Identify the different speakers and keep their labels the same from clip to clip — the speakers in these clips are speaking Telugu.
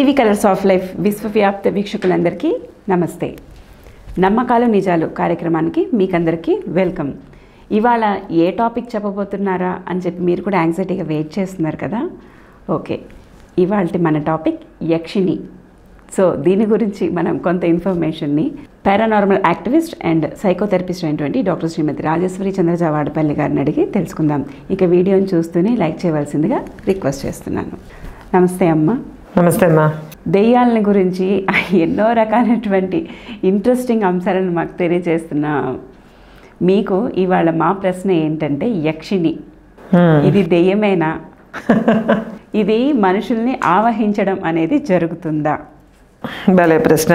Speaker 1: టీవీ కలర్స్ ఆఫ్ లైఫ్ విశ్వవ్యాప్త వీక్షకులందరికీ నమస్తే నమ్మకాలు నిజాలు కార్యక్రమానికి మీకందరికీ వెల్కమ్ ఇవాళ ఏ టాపిక్ చెప్పబోతున్నారా అని చెప్పి మీరు కూడా యాంగ్జైటీగా వెయిట్ చేస్తున్నారు కదా ఓకే ఇవాళ మన టాపిక్ యక్షిణి సో దీని గురించి మనం కొంత ఇన్ఫర్మేషన్ని పారానార్మల్ యాక్టివిస్ట్ అండ్ సైకోథెరపిస్ట్ అయినటువంటి డాక్టర్ శ్రీమతి రాజేశ్వరి చంద్రజ వాడపల్లి గారిని అడిగి తెలుసుకుందాం ఇక వీడియోని చూస్తూనే లైక్ చేయవలసిందిగా రిక్వెస్ట్ చేస్తున్నాను నమస్తే అమ్మ
Speaker 2: నమస్తే అమ్మా
Speaker 1: దెయ్యాలని గురించి ఎన్నో రకాలైనటువంటి ఇంట్రెస్టింగ్ అంశాలను మాకు తెలియజేస్తున్న మీకు ఇవాళ మా ప్రశ్న ఏంటంటే యక్షిణి ఇది దెయ్యమేనా ఇది మనుషుల్ని ఆవహించడం అనేది జరుగుతుందా
Speaker 2: భలే ప్రశ్న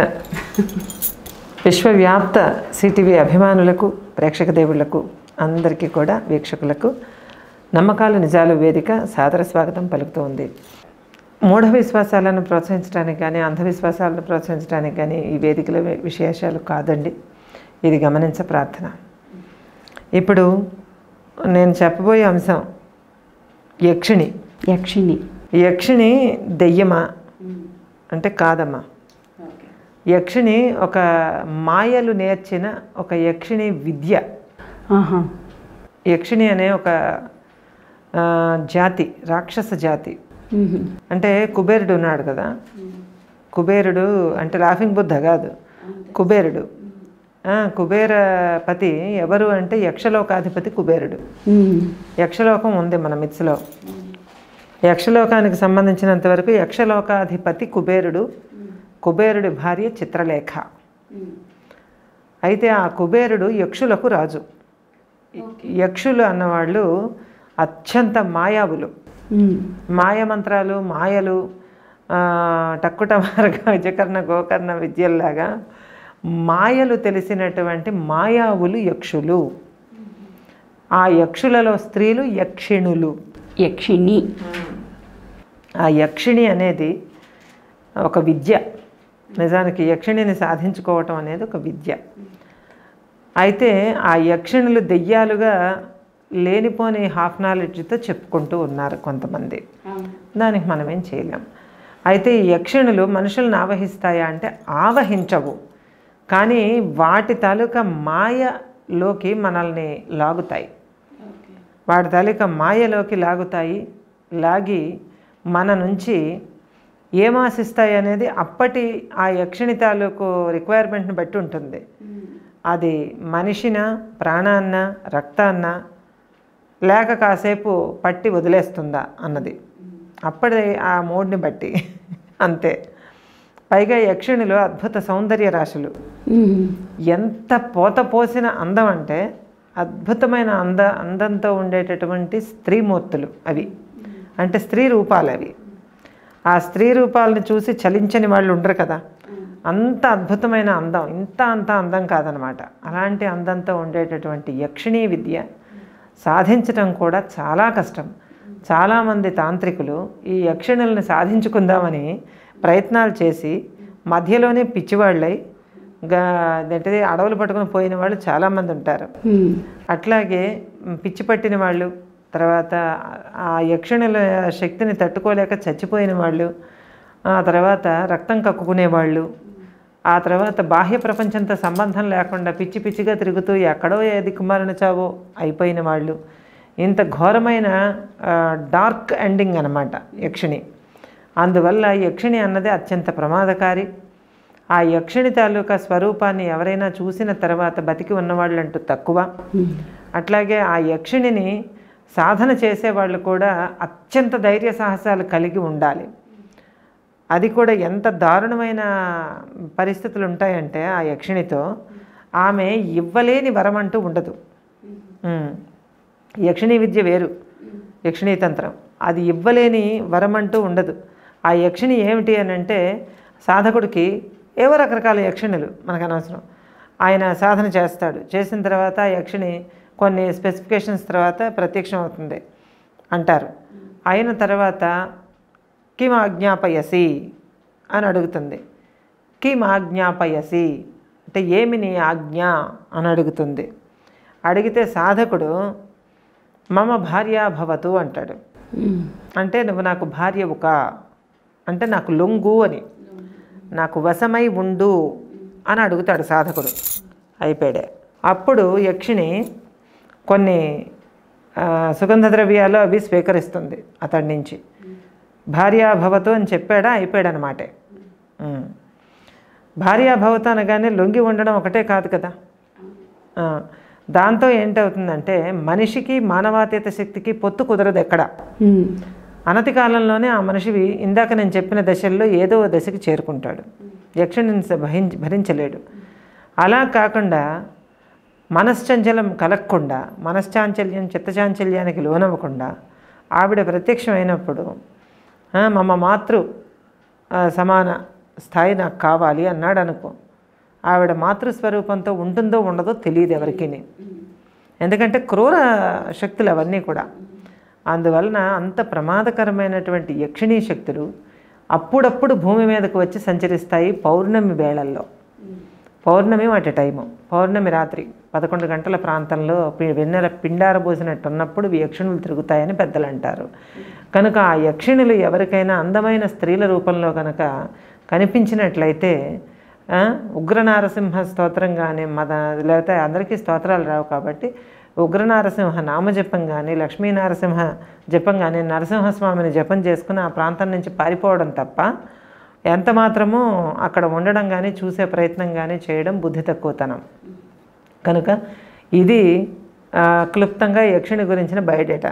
Speaker 2: విశ్వవ్యాప్త సిటీవీ అభిమానులకు ప్రేక్షక దేవుళ్లకు అందరికీ కూడా వీక్షకులకు నమ్మకాలు నిజాలు వేదిక సాదర స్వాగతం పలుకుతూ ఉంది మూఢ విశ్వాసాలను ప్రోత్సహించడానికి కానీ అంధవిశ్వాసాలను ప్రోత్సహించడానికి కానీ ఈ వేదికల వి- విశేషాలు కాదండి ఇది గమనించ ప్రార్థన ఇప్పుడు నేను చెప్పబోయే అంశం యక్షిణి
Speaker 1: యక్షిణి
Speaker 2: యక్షిణి దెయ్యమా అంటే కాదమ్మా యక్షిణి ఒక మాయలు నేర్చిన ఒక యక్షిణి విద్య
Speaker 1: ఆహా
Speaker 2: యక్షిణి అనే ఒక ఆ, జాతి రాక్షస జాతి
Speaker 1: మ్మ్.
Speaker 2: అంటే కుబేరుడు ఉన్నాడు కదా కుబేరుడు అంటే లాఫింగ్ బుద్ధ కాదు కుబేరుడు ఆ, కుబేరపతి ఎవరు అంటే యక్షలోకాధిపతి కుబేరుడు
Speaker 1: మ్మ్.
Speaker 2: యక్షలోకం ఉంది మన మిత్స్లో యక్షలోకానికి సంబంధించినంత వరకు యక్షలోకాధిపతి కుబేరుడు కుబేరుడి భార్య చిత్రలేఖ అయితే ఆ కుబేరుడు యక్షులకు రాజు యక్షులు అన్నవాళ్ళు అత్యంత మాయావులు
Speaker 1: మ్మ్.
Speaker 2: మాయమంత్రాలు మాయలు ఆ, టక్కుట మార్గ విజకర్ణ గోకర్ణ విద్యల్లాగా మాయలు తెలిసినటువంటి మాయావులు యక్షులు ఆ యక్షులలో స్త్రీలు యక్షిణులు
Speaker 1: యక్షిణి
Speaker 2: ఆ యక్షిణి అనేది ఒక విద్య నిజానికి యక్షిణిని సాధించుకోవటం అనేది ఒక విద్య అయితే ఆ యక్షిణులు దెయ్యాలుగా లేనిపోని హాఫ్ నాలెడ్జ్తో చెప్పుకుంటూ ఉన్నారు కొంతమంది దానికి మనం ఏం చేయలేం అయితే ఈ యక్షిణులు మనుషులను ఆవహిస్తాయా అంటే ఆవహించవు కానీ వాటి తాలూకా మాయలోకి మనల్ని లాగుతాయి వాటి తాలూకా మాయలోకి లాగుతాయి లాగి మన నుంచి ఏం ఆశిస్తాయి అనేది అప్పటి ఆ యక్షిణి తాలూకు రిక్వైర్మెంట్ని బట్టి ఉంటుంది అది మనిషిన ప్రాణాన్న రక్తాన్న లేక కాసేపు పట్టి వదిలేస్తుందా అన్నది అప్పటి ఆ మూడ్ని బట్టి అంతే పైగా యక్షిణులు అద్భుత సౌందర్య రాశులు
Speaker 1: మ్మ్.
Speaker 2: ఎంత పోత పోసిన అందం అంటే అద్భుతమైన అంద అందంతో ఉండేటటువంటి స్త్రీమూర్తులు అవి అంటే స్త్రీ రూపాలు అవి ఆ స్త్రీ రూపాలను చూసి చలించని వాళ్ళు ఉండరు కదా అంత అద్భుతమైన అందం ఇంత అంత అందం కాదనమాట అలాంటి అందంతో ఉండేటటువంటి యక్షిణీ విద్య సాధించటం కూడా చాలా కష్టం చాలామంది తాంత్రికులు ఈ యక్షిణుల్ని సాధించుకుందామని ప్రయత్నాలు చేసి మధ్యలోనే పిచ్చివాళ్ళై గా ఏంటిది అడవులు పట్టుకొని పోయిన వాళ్ళు చాలామంది ఉంటారు
Speaker 1: మ్మ్.
Speaker 2: అట్లాగే మ్, పిచ్చి పట్టిన వాళ్ళు తర్వాత ఆ యక్షిణుల శక్తిని తట్టుకోలేక చచ్చిపోయిన వాళ్ళు ఆ తర్వాత రక్తం కక్కుకునే వాళ్ళు ఆ తర్వాత బాహ్య ప్రపంచంతో సంబంధం లేకుండా పిచ్చి పిచ్చిగా తిరుగుతూ ఎక్కడో ఏ దిక్కుమాలిన చావో అయిపోయిన వాళ్ళు ఇంత ఘోరమైన ఆ, డార్క్ ఎండింగ్ అన్నమాట యక్షిణి అందువల్ల యక్షిణి అన్నది అత్యంత ప్రమాదకారి ఆ యక్షిణి తాలూకా స్వరూపాన్ని ఎవరైనా చూసిన తర్వాత బతికి ఉన్నవాళ్ళంటూ తక్కువ అట్లాగే ఆ యక్షిణిని సాధన చేసేవాళ్ళు కూడా అత్యంత ధైర్య సాహసాలు కలిగి ఉండాలి అది కూడా ఎంత దారుణమైన పరిస్థితులు ఉంటాయంటే ఆ యక్షిణితో ఆమె ఇవ్వలేని వరం అంటూ ఉండదు ఉమ్. యక్షిణీ విద్య వేరు యక్షిణీ తంత్రం అది ఇవ్వలేని వరం అంటూ ఉండదు ఆ యక్షిణి ఏమిటి అని అంటే సాధకుడికి ఏవో రకరకాల యక్షిణులు మనకు అనవసరం ఆయన సాధన చేస్తాడు చేసిన తర్వాత ఆ యక్షిణి కొన్ని స్పెసిఫికేషన్స్ తర్వాత ప్రత్యక్షం అవుతుంది అంటారు అయిన తర్వాత కిం ఆజ్ఞాపయసి అని అడుగుతుంది కిం ఆజ్ఞాపయసి అంటే ఏమి నీ ఆజ్ఞ అని అడుగుతుంది అడిగితే సాధకుడు మమ భార్య భవతు అంటాడు
Speaker 1: మ్మ్.
Speaker 2: అంటే నువ్వు నాకు భార్యవు కా అంటే నాకు లొంగు అని నాకు వశమై ఉండు అని అడుగుతాడు సాధకుడు అయిపోయాడే అప్పుడు యక్షిణి కొన్ని ఆ, సుగంధ ద్రవ్యాలు అవి స్వీకరిస్తుంది అతడి నుంచి భార్యాభవతు అని చెప్పాడా అయిపోయాడనమాట భార్యాభవత అనగానే లొంగి ఉండడం ఒకటే కాదు కదా ఆ, దాంతో ఏంటవుతుందంటే మనిషికి మానవాతీత శక్తికి పొత్తు కుదరదు ఎక్కడ
Speaker 1: ఉమ్,
Speaker 2: అనతి కాలంలోనే ఆ మనిషివి ఇందాక నేను చెప్పిన దశల్లో ఏదో ఓ దశకి చేరుకుంటాడు యక్షుని భరించ భరించలేడు అలా కాకుండా మనశ్చంచలం కలగకుండా మనశ్చాంచల్యం చిత్తచాంచల్యానికి లోనవ్వకుండా ఆవిడ ప్రత్యక్షమైనప్పుడు "ఆ, మమ్మ మాతృ ఆ, సమాన స్థాయి నాకు కావాలి అన్నాడు అనుకో ఆవిడ మాతృస్వరూపంతో ఉంటుందో ఉండదో తెలియదు ఎవరికి ఎందుకంటే క్రూర శక్తులు అవన్నీ కూడా అందువలన అంత ప్రమాదకరమైనటువంటి యక్షిణీ శక్తులు అప్పుడప్పుడు భూమి మీదకు వచ్చి సంచరిస్తాయి పౌర్ణమి వేళల్లో పౌర్ణమి వాటి టైము పౌర్ణమి రాత్రి పదకొండు గంటల ప్రాంతంలో పి- వెన్నెల పిండారబోసినట్టు ఉన్నప్పుడు ఇవి యక్షిణులు తిరుగుతాయని పెద్దలు అంటారు కనుక ఆ యక్షిణులు ఎవరికైనా అందమైన స్త్రీల రూపంలో కనుక కనిపించినట్లయితే ఆ, ఉగ్రనారసింహ స్తోత్రం కానీ మద లేకపోతే అందరికీ స్తోత్రాలు రావు కాబట్టి ఉగ్రనారసింహ నామజపం కానీ లక్ష్మీ నరసింహ జపం కానీ నరసింహస్వామిని జపం చేసుకుని ఆ ప్రాంతం నుంచి పారిపోవడం తప్ప ఎంత మాత్రమూ అక్కడ ఉండడం కానీ చూసే ప్రయత్నం కానీ చేయడం బుద్ధి తక్కువతనం కనుక ఇది ఆ, క్లుప్తంగా యక్షిణి గురించిన బయోడేటా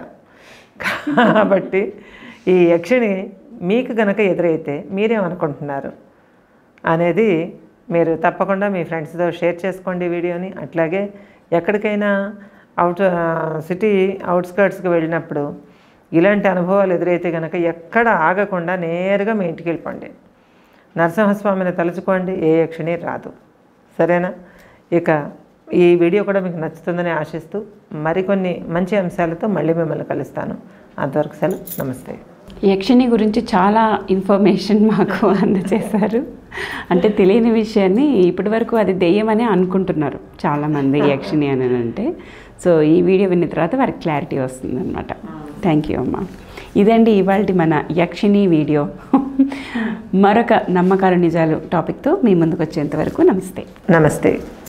Speaker 2: కాబట్టి ఈ యక్షిణి మీకు గనక ఎదురైతే మీరేమనుకుంటున్నారు అనేది మీరు తప్పకుండా మీ ఫ్రెండ్స్తో షేర్ చేసుకోండి ఈ వీడియోని అట్లాగే ఎక్కడికైనా అవుట్ సిటీ అవుట్స్కర్ట్స్కి వెళ్ళినప్పుడు ఇలాంటి అనుభవాలు ఎదురైతే కనుక ఎక్కడ ఆగకుండా నేరుగా మీ ఇంటికి వెళ్ళిపోండి నరసింహస్వామిని తలుచుకోండి ఏ యక్షిణి రాదు సరేనా ఇక ఈ వీడియో కూడా మీకు నచ్చుతుందని ఆశిస్తూ మరికొన్ని మంచి అంశాలతో మళ్ళీ మిమ్మల్ని కలుస్తాను అంతవరకు సెలవు నమస్తే
Speaker 1: యక్షిణి గురించి చాలా ఇన్ఫర్మేషన్ మాకు అందజేశారు అంటే తెలియని విషయాన్ని ఇప్పటి వరకు అది దెయ్యమని అనుకుంటున్నారు చాలామంది యక్షిణి అని అంటే సో ఈ వీడియో విన్న తర్వాత వారికి క్లారిటీ వస్తుంది అనమాట థ్యాంక్ యూ అమ్మా ఇదండి ఇవాళ మన యక్షిణి వీడియో మరొక నమ్మకాలు నిజాలు టాపిక్తో మీ ముందుకు వచ్చేంత వరకు నమస్తే
Speaker 2: నమస్తే